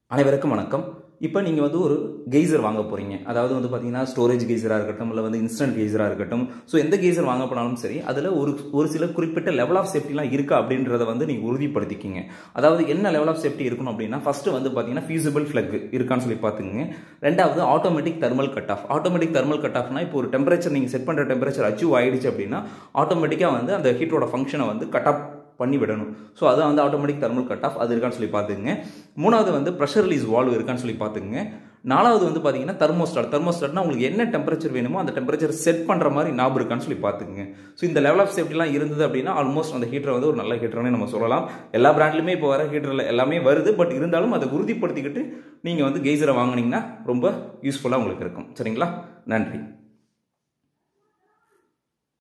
அனைவருக்கும் வணக்கம் இப்போ நீங்கள் வந்து ஒரு கெய்சர் வாங்க போகிறீங்க அதாவது வந்து பார்த்தீங்கன்னா ஸ்டோரேஜ் கெய்சராக இருக்கட்டும் இல்லை வந்து இன்ஸ்டன்ட் கெய்சராக இருக்கட்டும் ஸோ எந்த கெய்சர் வாங்க போனாலும் சரி அதில் ஒரு ஒரு சில குறிப்பிட்ட லெவல் ஆஃப் சேஃப்டிலாம் இருக்கா அப்படின்றத வந்து நீங்கள் உறுதிப்படுத்திக்கிங்க அதாவது என்ன லெவல் ஆஃப் சேஃப்டி இருக்கணும் அப்படின்னா ஃபஸ்ட்டு வந்து பார்த்தீங்கன்னா ஃபியூசிபிள் ஃப்ளக் இருக்கான்னு சொல்லி பார்த்துங்க ரெண்டாவது automatic thermal cut off automatic thermal cut ஆஃப்னா இப்போ ஒரு டெம்பரேச்சர் நீங்கள் செட் பண்ணுற டெம்பரேச்சர் அச்சீவ் ஆயிடுச்சு அப்படின்னா ஆட்டோமேட்டிக்காக வந்து அந்த ஹீட்டோட ஃபங்க்ஷனை வந்து கட் ஆஃப் பண்ணி விடணும் ஸோ அதான் வந்து ஆட்டோமேட்டிக் தெர்மல் கட் ஆஃப் அது இருக்கான்னு சொல்லி பார்த்துங்க மூணாவது வந்து ப்ரெஷர் ரிலீஸ் வால்வ் இருக்கான்னு சொல்லி பார்த்துங்க நாலாவது வந்து பார்த்தீங்கன்னா தெர்மோஸ்டாட் தெர்மோஸ்டாட்னா உங்களுக்கு என்ன டெம்பரேச்சர் வேணுமோ அந்த டெம்பரேச்சர் செட் பண்ணுற மாதிரி நாப் இருக்கான்னு சொல்லி பார்த்துங்க ஸோ இந்த லெவல் ஆஃப் சேஃப்டிலாம் இருந்தது அப்படின்னா ஆல்மோஸ்ட் அந்த ஹீட்டரை வந்து ஒரு நல்ல ஹீட்டர்னே நம்ம சொல்லலாம் எல்லா பிராண்ட்லையுமே இப்போ வர ஹீட்டரில் எல்லாமே வருது பட் இருந்தாலும் அதை உறுதிப்படுத்திக்கிட்டு நீங்கள் வந்து கெய்சரை வாங்கினீங்கன்னா ரொம்ப யூஸ்ஃபுல்லாக உங்களுக்கு இருக்கும் சரிங்களா நன்றி